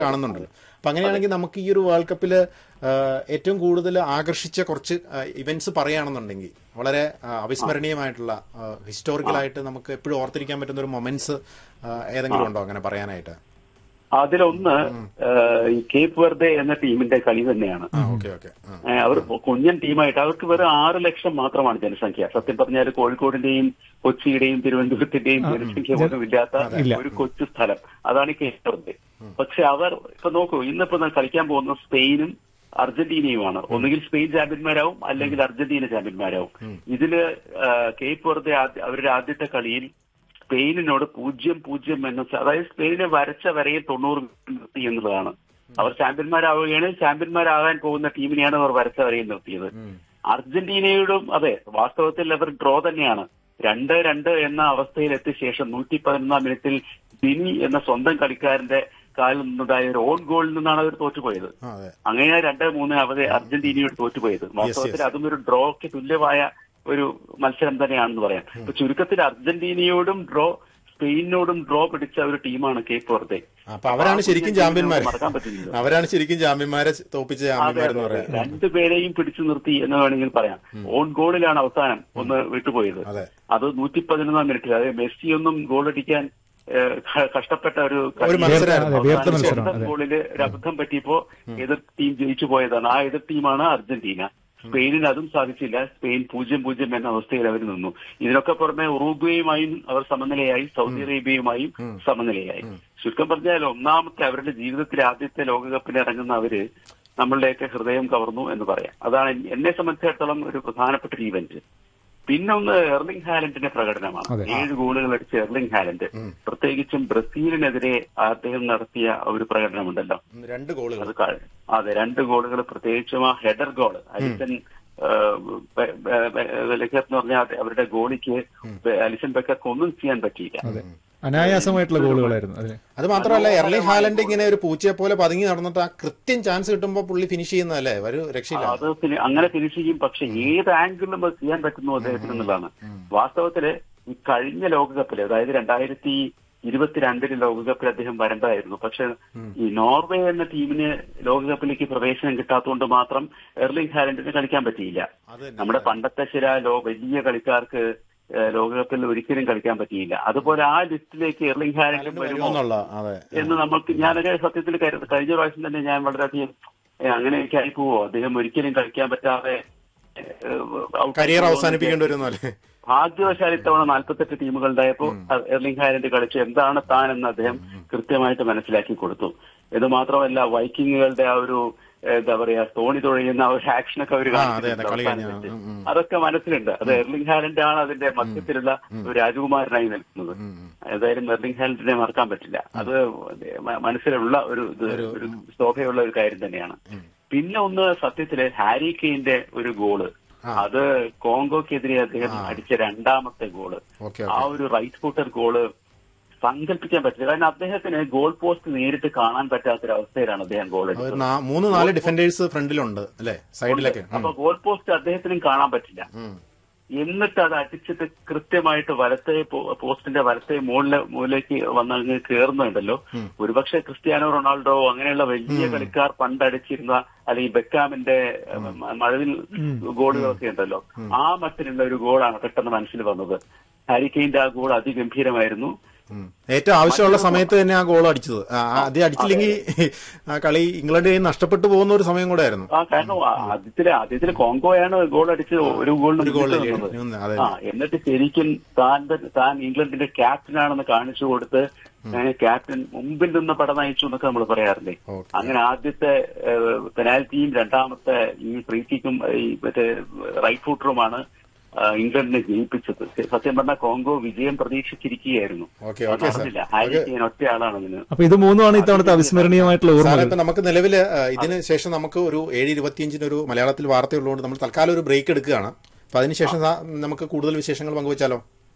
കാണുന്നുണ്ടല്ലോ അപ്പൊ അങ്ങനെയാണെങ്കിൽ നമുക്ക് ഈ ഒരു വേൾഡ് കപ്പിൽ ഏറ്റവും കൂടുതൽ ആകർഷിച്ച കുറച്ച് ഇവന്റ്സ് പറയുകയാണെന്നുണ്ടെങ്കിൽ വളരെ ആ, അവിസ്മരണീയമായിട്ടുള്ള ഹിസ്റ്റോറിക്കലായിട്ട് നമുക്ക് എപ്പോഴും ഓർത്തിരിക്കാൻ പറ്റുന്ന ഒരു മൊമെന്റ്സ് ഏതെങ്കിലും ഉണ്ടോ അങ്ങനെ പറയാനായിട്ട് അതിലൊന്ന് ഏഹ്, ഈ കേപ്പ് വെർദെ എന്ന ടീമിന്റെ കളി തന്നെയാണ് ആ ഓക്കെ ഓക്കെ ഏഹ്, അവർ കുഞ്ഞൻ ടീമായിട്ട് അവർക്ക് വെറും ആറ് ലക്ഷം മാത്രമാണ് ജനസംഖ്യ സത്യം പറഞ്ഞാൽ കോഴിക്കോടിന്റെയും കൊച്ചിയുടെയും തിരുവനന്തപുരത്തിന്റെയും ജനസംഖ്യ പോലും ഇല്ലാത്ത ഇല്ല. ഒരു കൊച്ചു സ്ഥലം അതാണ് ഈ കേപ്പ് വെർദെ പക്ഷെ അവർ ഇപ്പൊ നോക്കൂ ഇന്നിപ്പോ ന- കളിക്കാൻ പോകുന്ന സ്പെയിനും അർജന്റീനയുമാണ് ഒന്നുകിൽ സ്പെയിൻ ചാമ്പ്യന്മാരാവും അല്ലെങ്കിൽ അർജന്റീന ചാമ്പ്യന്മാരാവും ഇതില് ഏഹ്, കേപ്പ് വെർദെ ആദ്യ- അവരുടെ ആദ്യത്തെ കളിയിൽ സ്പെയിനിനോട് പൂജ്യം പൂജ്യം എന്ന അതായത് സ്പെയിനെ വരച്ച വരയിൽ തൊണ്ണൂറ് മിനിറ്റ് നിർത്തി എന്നുള്ളതാണ് അവർ ചാമ്പ്യന്മാരാവുകയാണ് ചാമ്പ്യന്മാരാകാൻ പോകുന്ന ടീമിനെയാണ് അവർ വരച്ച വരയിൽ നിർത്തിയത് അർജന്റീനയോടും അതെ വാസ്തവത്തിൽ അവർ ഡ്രോ തന്നെയാണ് രണ്ട് രണ്ട് എന്ന അവസ്ഥയിൽ എത്തിയ ശേഷം നൂറ്റി പതിനൊന്നാം മിനിറ്റിൽ ബിനി എന്ന സ്വന്തം കളിക്കാരന്റെ കാലിൽ നിന്നുണ്ടായ ഒരു ഓൺ ഗോളിൽ നിന്നാണ് അവർ തോറ്റുപോയത് ആ അതെ അങ്ങനെ രണ്ട് മൂന്ന് അവധി അർജന്റീനയോട് തോറ്റുപോയത് വാസ്തവത്തിൽ അതും ഒരു ഡ്രോക്ക് തുല്യമായ ഒരു മത്സരം തന്നെയാണെന്ന് പറയാം ഇപ്പൊ ചുരുക്കത്തിൽ അർജന്റീനയോടും ഡ്രോ സ്പെയിനിനോടും ഡ്രോ പിടിച്ച ഒരു ടീമാണ് കേപ്പ് വെറുതെ അപ്പൊ അവരാണ് ശരിക്കും ചാമ്പ്യന്മാര് മറക്കാൻ പറ്റില്ല അവരാണ് ശരിക്കും ചാമ്പ്യന്മാരെ തോപ്പിച്ച ചാമ്പ്യന്മാരെന്ന് പറയാം രണ്ടുപേരെയും പിടിച്ചു നിർത്തി എന്ന് വേണമെങ്കിൽ പറയാം ഓൺ ഗോളിലാണ് അവസാനം ഒന്ന് വിട്ടുപോയത് അതെ അത് നൂറ്റി പതിനൊന്നാം മിനിറ്റിൽ അതായത് മെസ്സി ഒന്നും ഗോൾ അടിക്കാൻ ഏഹ്, ക- കഷ്ടപ്പെട്ട ഒരു ഒരു കളി. മത്സരമായിരുന്നു. അതെ, വിയർത്ത അവസാനം മത്സരം, സ്വന്തം അതെ. ഗോളില് ഒരു അബദ്ധം പറ്റിയപ്പോ എതിർ ടീം ജയിച്ചു പോയതാണ് ആ എതിർ ടീമാണ് അർജന്റീന സ്പെയിനിന് അതും സാധിച്ചില്ല സ്പെയിൻ പൂജ്യം പൂജ്യം എന്ന അവസ്ഥയിൽ അവർ നിന്നു ഇതിനൊക്കെ പുറമെ ഉറുഗ്വേയുമായും അവർ സമനിലയായി സൗദി അറേബ്യയുമായും സമനിലയായി ചുരുക്കം പറഞ്ഞാൽ ഒന്നാമത്തെ അവരുടെ ജീവിതത്തിലെ ആദ്യത്തെ ലോകകപ്പിൽ ഇറങ്ങുന്ന അവര് നമ്മളുടെയൊക്കെ ഹൃദയം കവർന്നു എന്ന് പറയാം അതാണ് എന്നെ സംബന്ധിച്ചിടത്തോളം ഒരു പ്രധാനപ്പെട്ട ഒരു ഇവന്റ് പിന്നെ ഒന്ന് എർലിംഗ് ഹാലൻഡിന്റെ പ്രകടനമാണ് അതെ. ഏഴ് ഗോളുകൾ അടിച്ച എർലിംഗ് ഹാലൻഡ് പ്രത്യേകിച്ചും ബ്രസീലിനെതിരെ അദ്ദേഹം നടത്തിയ ഒരു പ്രകടനമുണ്ടല്ലോ ഉം, രണ്ട് ഗോളുകൾ അത് ക- അതെ രണ്ട് ഗോളുകൾ പ്രത്യേകിച്ചും ആ ഹെഡർ ഗോൾ അലിസൺ ബെക്കർ എന്ന് പറഞ്ഞാൽ അത് അവരുടെ ഗോളിക്ക് അലിസൺ ബെക്കർക്ക് ഒന്നും ചെയ്യാൻ പറ്റിയില്ല അതെ അനായാസമായിട്ടുള്ള ഗോളുകളായിരുന്നു അതെ അത് മാത്രമല്ല എർലിംഗ് ഹാലൻഡ് ഇങ്ങനെ ഒരു പൂച്ചയെ പോലെ പതുങ്ങി നടന്നിട്ട് ആ കൃത്യം ചാൻസ് കിട്ടുമ്പോൾ പുള്ളി ഫിനിഷ് ചെയ്യുന്നതല്ലേ ഒരു രക്ഷയില്ല അത് ഫിനി- അങ്ങനെ ഫിനിഷ് ചെയ്യും പക്ഷെ ഏത് ആംഗിളിലും അത് ചെയ്യാൻ പറ്റുന്നു അദ്ദേഹത്തിന് എന്നുള്ളതാണ് വാസ്തവത്തില് ഈ കഴിഞ്ഞ ലോകകപ്പില് അതായത് രണ്ടായിരത്തി ഇരുപത്തിരണ്ടില് ലോകകപ്പിൽ അദ്ദേഹം വരേണ്ടതായിരുന്നു പക്ഷെ ഈ നോർവേ എന്ന ടീമിന് ലോകകപ്പിലേക്ക് പ്രവേശനം കിട്ടാത്തതുകൊണ്ട് മാത്രം എർലിംഗ് ഹാലൻഡിന് കളിക്കാൻ പറ്റിയില്ല അത് തന്നെ. നമ്മുടെ പണ്ടത്തെ ചില ലോ വലിയ കളിക്കാർക്ക് ഏഹ്, ലോകകപ്പിൽ ഒരിക്കലും കളിക്കാൻ പറ്റിയില്ല അതുപോലെ ആ ലിസ്റ്റിലേക്ക് എർലിംഗ് ഹാലൻഡ് വരുമോ വരുമെന്നുള്ള അതെ എന്ന് നമ്മൾക്ക് ഞാനൊക്കെ സത്യത്തിൽ കരു- കഴിഞ്ഞ പ്രാവശ്യം തന്നെ ഞാൻ വളരെയധികം ഏ, അങ്ങനെയൊക്കെ ആയി പോവോ അദ്ദേഹം ഒരിക്കലും കളിക്കാൻ പറ്റാതെ ഏ, out കരിയർ ആയി അവസാനിപ്പിക്കേണ്ടി വരുന്നല്ലേ ഭാഗ്യവശാൽ ഇത്തവണ നാൽപ്പത്തെട്ട് ടീമുകളുണ്ടായപ്പോ എർലിംഗ് ഹാലൻഡ് കളിച്ച് എന്താണ് താൻ എന്ന് അദ്ദേഹം കൃത്യമായിട്ട് മനസ്സിലാക്കി കൊടുത്തു ഇത് മാത്രമല്ല വൈക്കിങ്ങുകളുടെ ആ ഒരു ഏ, എന്താ പറയാ തോണി തുഴയുന്ന ആ ഒരു ആക്ഷനൊക്കെ അവർ ആ, അതെ, അതെ, കളി കഴിഞ്ഞ, ഉം, ഉം. അതൊക്കെ മനസ്സിലുണ്ട് അത് എർലിംഗ് ഹാലൻഡ് ആണ് അതിന്റെ മധ്യത്തിലുള്ള ഒരു രാജകുമാരനായി നിൽക്കുന്നത് ഏതായാലും എർലിംഗ് ഹാലൻഡിനെ മറക്കാൻ പറ്റില്ല അത് മ- മനസ്സിലുള്ള ഒരു ഇത് ഒരു ശോഭയുള്ള ഒരു കാര്യം തന്നെയാണ് പിന്നെ ഒന്ന് സത്യത്തില് ഹാരി കെയിന്റെ ഒരു ഗോള് അത് കോങ്കോക്കെതിരെ അദ്ദേഹം അടിച്ച രണ്ടാമത്തെ ഗോള് ഓക്കെ ആ ഒരു റൈറ്റ് ഫൂട്ടർ ഗോള് സങ്കല്പിക്കാൻ പറ്റില്ല കാരണം അദ്ദേഹത്തിന് ഗോൾ പോസ്റ്റ് നേരിട്ട് കാണാൻ പറ്റാത്തൊരവസ്ഥയിലാണ് അദ്ദേഹം ഗോൾ ഒരു അടിച്ചത് നാ- മൂന്ന് നാല് ഡിഫൻഡേഴ്സ് ഫ്രണ്ടിലുണ്ട് അല്ലേ സൈഡിലൊക്കെ ഉം. അപ്പൊ ഗോൾ പോസ്റ്റ് അദ്ദേഹത്തിനും കാണാൻ പറ്റില്ല ഉം. എന്നിട്ട് അത് അടിച്ചിട്ട് കൃത്യമായിട്ട് വലത്തെ പോ- പോസ്റ്റിന്റെ വലത്തെ മുകളിലെ മൂലയ്ക്ക് വന്നങ്ങ് കയറുന്നുണ്ടല്ലോ ഒരുപക്ഷെ ക്രിസ്ത്യാനോ റൊണാൾഡോ അങ്ങനെയുള്ള വലിയ കളിക്കാർ പണ്ടടിച്ചിരുന്ന അല്ലെങ്കിൽ ബെക്കാമിന്റെ മ- മഴവിൽ ഗോളുകളൊക്കെ ഉണ്ടല്ലോ ആ മട്ടിലുള്ള ഒരു ഗോളാണ് പെട്ടെന്ന് മനസ്സിൽ വന്നത് ഹാരിക്കെയിന്റെ ആ ഗോൾ അതിഗംഭീരമായിരുന്നു ഉം. ഏറ്റവും ആവശ്യമുള്ള സമയത്ത് തന്നെ ആ ഗോൾ അടിച്ചത് ആ, ആ, അത് അടിച്ചില്ലെങ്കിൽ ആ കളി ഇംഗ്ലണ്ട് കയ്യിൽ നഷ്ടപ്പെട്ടു പോകുന്ന ഒരു സമയം കൂടെ ആയിരുന്നു ആ കാരണം ആ- ആദ്യത്തില് ആദ്യത്തില് കോങ്കോയാണ് ഗോൾ അടിച്ച് ഒരു ഗോളിന് ഒരു ഗോൾ മുന്നിട്ട് നിന്നത്. നിന്ന്, അതെ. ആ എന്നിട്ട് ശരിക്കും താൻ ത- താൻ ഇംഗ്ലണ്ടിന്റെ ക്യാപ്റ്റനാണെന്ന് കാണിച്ചു കൊടുത്ത് ഏഹ്, ക്യാപ്റ്റൻ മുമ്പിൽ നിന്ന് പട നയിച്ചു എന്നൊക്കെ നമ്മൾ പറയാറില്ലേ ഓക്കെ. അങ്ങനെ ആദ്യത്തെ പെനാൽറ്റിയും രണ്ടാമത്തെ ഈ ഫ്രീ കിക്കും ഈ മറ്റേ റൈറ്റ് ഫൂട്ടറുമാണ് ആ, ഇംഗ്ലണ്ടിനെ ജയിപ്പിച്ചത് സത്യം പറഞ്ഞാൽ കോങ്കോ വിജയം പ്രതീക്ഷിച്ചിരിക്കുകയായിരുന്നു ഓക്കെ, അത് ഓക്കെ, സർ. നടന്നില്ല ഹാരി കെയ്ൻ ഒറ്റയാളാണ് അതിന് അപ്പൊ ഇത് മൂന്നുമാണ് ഇത്തവണത്തെ അവിസ്മരണീയമായിട്ടുള്ള സാറേ ഓർമ്മകൾ ഇപ്പൊ നമുക്ക് നിലവില് ആ, ഇതിന് ശേഷം നമുക്ക് ഒരു ഏഴ് ഇരുപത്തിയഞ്ചിന് ഒരു മലയാളത്തിൽ വാർത്തയുള്ളതുകൊണ്ട് നമ്മൾ തൽക്കാലം ഒരു ബ്രേക്ക് എടുക്കുകയാണ് അപ്പൊ അതിനുശേഷം സാ- നമുക്ക് കൂടുതൽ വിശേഷങ്ങൾ പങ്കുവച്ചാലോ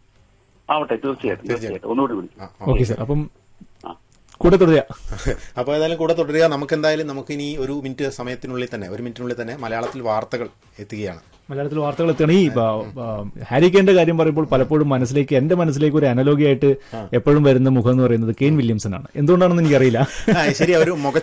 ആവട്ടെ തീർച്ചയായിട്ടും തീർച്ചയായിട്ടും ഒന്നുകൂടി വിളിക്കും ആ, ഓക്കെ സാർ അപ്പം ആ. കൂടെ തുടരുക അപ്പോൾ ഏതായാലും കൂടെ തുടരുക നമുക്ക് എന്തായാലും നമുക്ക് ഇനി ഒരു മിനിറ്റ് സമയത്തിനുള്ളിൽ തന്നെ ഒരു മിനിറ്റിനുള്ളിൽ തന്നെ മലയാളത്തിൽ വാർത്തകൾ എത്തുകയാണ് മലയാളത്തിൽ വാർത്തകൾ എത്തണം ഈ ബ- ബ- ഹാരി കെയിന്റെ കാര്യം പറയുമ്പോൾ പലപ്പോഴും മനസ്സിലേക്ക് എന്റെ മനസ്സിലേക്ക് ഒരു അനലോഗി ആയിട്ട് എപ്പോഴും വരുന്ന മുഖം എന്ന് പറയുന്നത് കെയിൻ വില്യംസൺ ആണ് എന്തുകൊണ്ടാണെന്ന് എനിക്കറിയില്ല ആ, ശരി ഒരു മുഖ